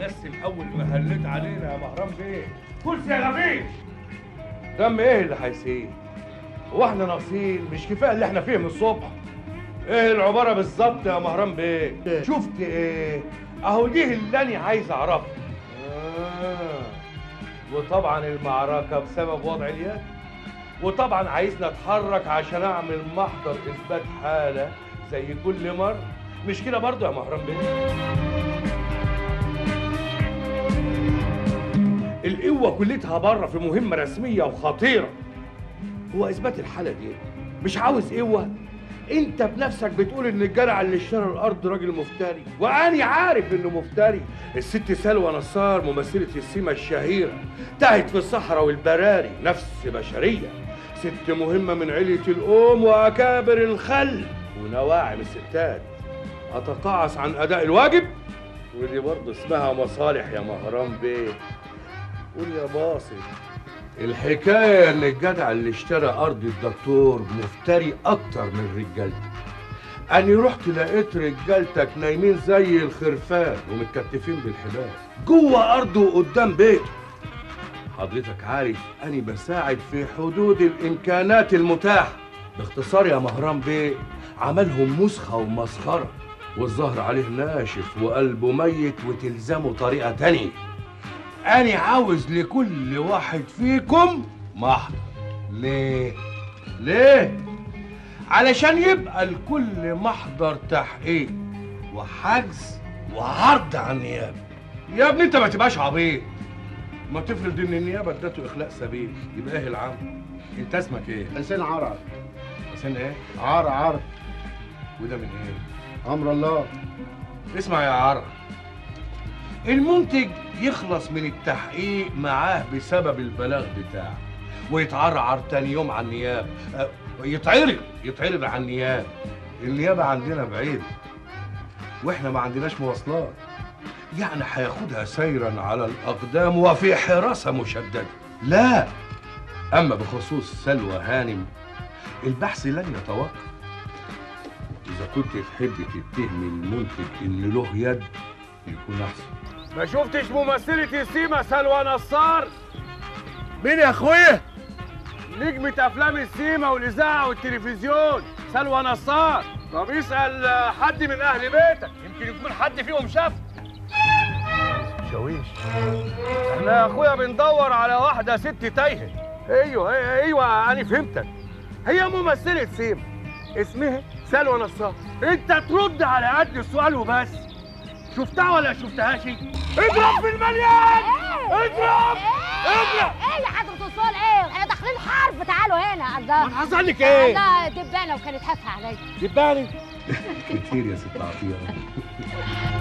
بس الاول ما هليت علينا يا مهران بيه كرسي يا غفير دم ايه اللي هيسيل هو احنا ناقصين مش كفايه اللي احنا فيه من الصبح ايه العباره بالظبط يا مهران بيه شفت ايه اهو دي اللي انا عايز اعرفها آه. وطبعا المعركه بسبب وضع اليد وطبعا عايزنا نتحرك عشان اعمل محضر اثبات حاله زي كل مره مش كده برضه يا مهران بيه القوة كلتها بره في مهمة رسمية وخطيرة هو إثبات الحالة دي مش عاوز قوة أنت بنفسك بتقول إن الجدع اللي اشترى الأرض راجل مفتري وأنا عارف إنه مفتري الست سلوى نصار ممثلة السيما الشهيرة تاهت في الصحراء والبراري نفس بشرية ست مهمة من علية الأم وأكابر الخل ونواعم الستات أتقاعس عن أداء الواجب ودي برضه اسمها مصالح يا مهران بيه قول يا باصي الحكاية إن الجدع اللي اشترى أرض الدكتور مفتري أكتر من رجالتك أنا رحت لقيت رجالتك نايمين زي الخرفان ومتكتفين بالحبال جوه أرضه وقدام بيته حضرتك عارف أنا بساعد في حدود الإمكانات المتاحة باختصار يا مهران بيه عملهم مسخة ومسخرة والظهر عليه ناشف وقلبه ميت وتلزمه طريقة تانية أنا عاوز لكل واحد فيكم محضر ليه؟ ليه؟ علشان يبقى لكل محضر تحقيق وحجز وعرض على النيابة يا ابني انت ما تبقاش عبيط ما تفرض ان النيابة ادته اخلاء سبيل يبقى ايه العم انت اسمك ايه؟ حسين عرعر حسين ايه؟ عار عار وده من ايه؟ امر الله اسمع يا عرق المنتج يخلص من التحقيق معاه بسبب البلاغ بتاعه ويتعرعر تاني يوم على النيابة أه، يتعرض يتعرض على النيابة النيابة عندنا بعيد واحنا ما عندناش مواصلات يعني هياخدها سيرا على الأقدام وفي حراسة مشددة لا أما بخصوص سلوى هانم البحث لن يتوقف إذا كنت تحب تتهمي المنتج إن له يد يكون أحسن ما شفتش ممثلة السيما سلوى نصار مين يا أخويا؟ نجمة أفلام السيما والإذاعة والتلفزيون سلوى نصار طب اسأل آه، حد من أهل بيتك يمكن يكون حد فيهم شاف شاويش احنا يا أخويا بندور على واحدة ست تايهة أيوه أيوه, أيوه أنا فهمتك هي ممثلة سيما اسمها سلوى نصار أنت ترد على قد السؤال وبس شفتها ولا شفتهاش؟ اضرب في المليان اضرب اضرب ايه يا حضرة الصول ايه؟ احنا داخلين حرب تعالوا هنا الله ما حصل لك ايه؟ لا دبانة وكانت هافة عليا دباني كتير يا ست عطية